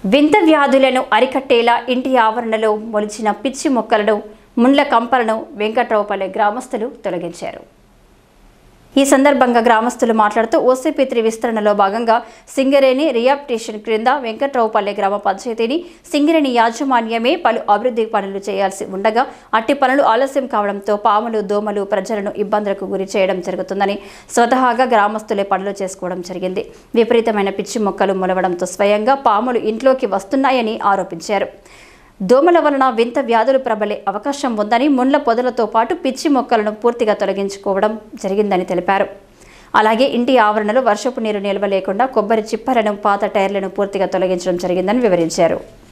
వింత వ్యాధులను అరికట్టేలా ఇంటి ఆవరణలో మొలిచిన పిచ్చి మొక్కలను ముండ్ల కంపలను వెంకట్రావుపల్లె గ్రామస్తులు తొలగించారు ఈ సందర్భంగా గ్రామస్తులు మాట్లాడుతూ ఓసీపీ త్రీ విస్తరణలో భాగంగా సింగరేణి రియాప్టేషన్ క్రింద వెంకట్రావుపల్లె గ్రామ పంచాయతీని సింగరేణి యాజమాన్యమే పలు అభివృద్ధి పనులు చేయాల్సి ఉండగా అట్టి పనులు ఆలస్యం కావడంతో పాములు దోమలు ప్రజలను ఇబ్బందులకు గురి చేయడం జరుగుతుందని స్వతహాగా గ్రామస్తులే పనులు చేసుకోవడం జరిగింది విపరీతమైన పిచ్చి మొక్కలు మొలవడంతో స్వయంగా పాములు ఇంట్లోకి వస్తున్నాయని ఆరోపించారు దోమల వలన వింత వ్యాధులు ప్రబలే అవకాశం ఉందని ముండ్ల పొదలతో పాటు పిచ్చి మొక్కలను పూర్తిగా తొలగించుకోవడం జరిగిందని తెలిపారు అలాగే ఇంటి ఆవరణలో వర్షపు నీరు నిల్వ లేకుండా కొబ్బరి చిప్పలను పాత టైర్లను పూర్తిగా తొలగించడం జరిగిందని వివరించారు